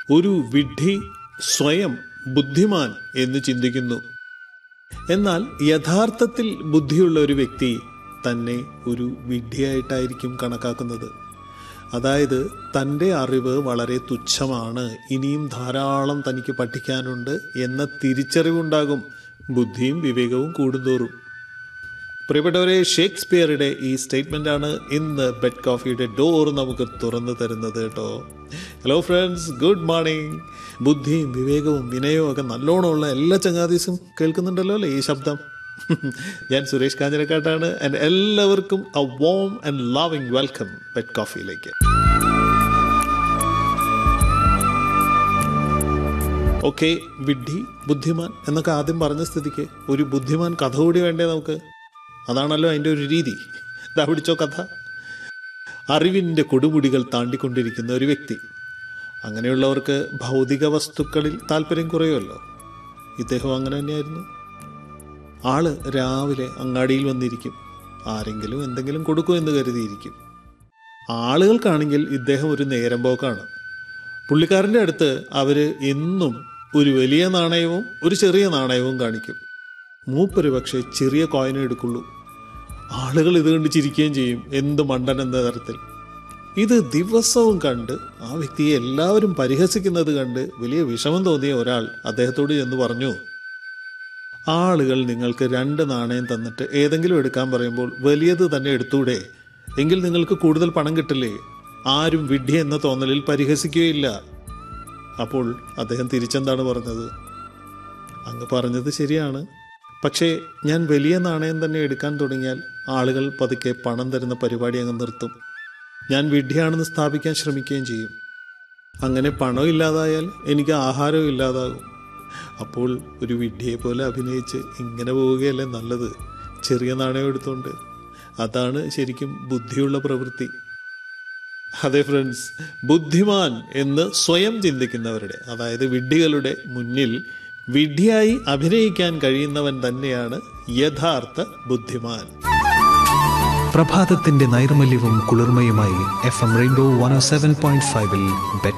ഒരു വിഡ്ഢി സ്വയം ബുദ്ധിമാൻ എന്ന് ചിന്തിക്കുന്നു എന്നാൽ യഥാർത്ഥത്തിൽ ബുദ്ധിയുള്ള ഒരു വ്യക്തി തന്നെ ഒരു വിഡ്ഢിയായിട്ടായിരിക്കും കണക്കാക്കുന്നത് അതായത് തൻ്റെ അറിവ് വളരെ തുച്ഛമാണ് ഇനിയും ധാരാളം തനിക്ക് പഠിക്കാനുണ്ട് എന്ന തിരിച്ചറിവുണ്ടാകും ബുദ്ധിയും വിവേകവും കൂടുന്തോറും പ്രിയപ്പെട്ടവരെ ഷേക്സ്പിയറുടെ ഈ സ്റ്റേറ്റ്മെന്റ് ആണ് ഇന്ന് ബെഡ് കോഫിയുടെ ഡോർ നമുക്ക് തുറന്നു തരുന്നത് കേട്ടോ ഹലോ ഫ്രണ്ട്സ് ഗുഡ് മോർണിംഗ് ബുദ്ധിയും വിവേകവും വിനയവും ഒക്കെ നല്ലോണമുള്ള എല്ലാ ചങ്ങാതീസും കേൾക്കുന്നുണ്ടല്ലോ അല്ലേ ഈ ശബ്ദം ഞാൻ സുരേഷ് കാഞ്ഞിരക്കാട്ടാണ് ആൻഡ് എല്ലാവർക്കും a warm and loving welcome bed കോഫിയിലേക്ക് ഓക്കെ വിഡ്ഢി ബുദ്ധിമാൻ എന്നൊക്കെ ആദ്യം പറഞ്ഞ സ്ഥിതിക്ക് ഒരു ബുദ്ധിമാൻ കഥ കൂടി വേണ്ടേ നമുക്ക് അതാണല്ലോ അതിൻ്റെ ഒരു രീതി ഇതാ പിടിച്ചോ കഥ അറിവിൻ്റെ കൊടുമുടികൾ താണ്ടിക്കൊണ്ടിരിക്കുന്ന ഒരു വ്യക്തി അങ്ങനെയുള്ളവർക്ക് ഭൗതിക വസ്തുക്കളിൽ താല്പര്യം കുറയുമല്ലോ ഇദ്ദേഹം അങ്ങനെ തന്നെയായിരുന്നു ആള് രാവിലെ അങ്ങാടിയിൽ വന്നിരിക്കും ആരെങ്കിലും എന്തെങ്കിലും കൊടുക്കുമെന്ന് കരുതിയിരിക്കും ആളുകൾക്കാണെങ്കിൽ ഇദ്ദേഹം ഒരു നേരം പോക്കാണ് പുള്ളിക്കാരൻ്റെ അടുത്ത് അവർ എന്നും ഒരു വലിയ നാണയവും ഒരു ചെറിയ നാണയവും കാണിക്കും മൂപ്പര് പക്ഷേ ചെറിയ കോയിനെ എടുക്കുള്ളൂ ആളുകൾ ഇത് കണ്ട് ചിരിക്കുകയും ചെയ്യും എന്ത് മണ്ടൻ എന്ന തരത്തിൽ ഇത് ദിവസവും കണ്ട് ആ വ്യക്തിയെ എല്ലാവരും പരിഹസിക്കുന്നത് കണ്ട് വലിയ വിഷമം തോന്നിയ ഒരാൾ അദ്ദേഹത്തോട് ചെന്ന് പറഞ്ഞു ആളുകൾ നിങ്ങൾക്ക് രണ്ട് നാണയം തന്നിട്ട് ഏതെങ്കിലും എടുക്കാൻ പറയുമ്പോൾ വലിയത് തന്നെ എടുത്തൂടെ എങ്കിൽ നിങ്ങൾക്ക് കൂടുതൽ പണം കിട്ടില്ലേ ആരും വിഡ്ഢി എന്ന തോന്നലിൽ പരിഹസിക്കുകയില്ല അപ്പോൾ അദ്ദേഹം തിരിച്ചെന്താണ് പറഞ്ഞത് അങ്ങ് പറഞ്ഞത് ശരിയാണ് പക്ഷേ ഞാൻ വലിയ നാണയം തന്നെ എടുക്കാൻ തുടങ്ങിയാൽ ആളുകൾ പതുക്കെ പണം തരുന്ന പരിപാടി അങ്ങ് നിർത്തും ഞാൻ വിഡ്ഢിയാണെന്ന് സ്ഥാപിക്കാൻ ശ്രമിക്കുകയും ചെയ്യും അങ്ങനെ പണം ഇല്ലാതായാൽ എനിക്ക് ആഹാരവും ഇല്ലാതാകും അപ്പോൾ ഒരു വിഡ്ഢിയെ പോലെ അഭിനയിച്ച് ഇങ്ങനെ പോവുകയല്ലേ നല്ലത് ചെറിയ നാണയം എടുത്തുകൊണ്ട് അതാണ് ശരിക്കും ബുദ്ധിയുള്ള പ്രവൃത്തി അതെ ഫ്രണ്ട്സ് ബുദ്ധിമാൻ എന്ന് സ്വയം ചിന്തിക്കുന്നവരുടെ അതായത് വിഡ്ഢികളുടെ മുന്നിൽ വിഡ്ഢിയായി അഭിനയിക്കാൻ കഴിയുന്നവൻ തന്നെയാണ് യഥാർത്ഥ ബുദ്ധിമാൻ പ്രഭാതത്തിന്റെ നൈർമല്യവും കുളിർമയുമായി F M rainbow one seven point ഫൈവിൽ ബെറ്റ്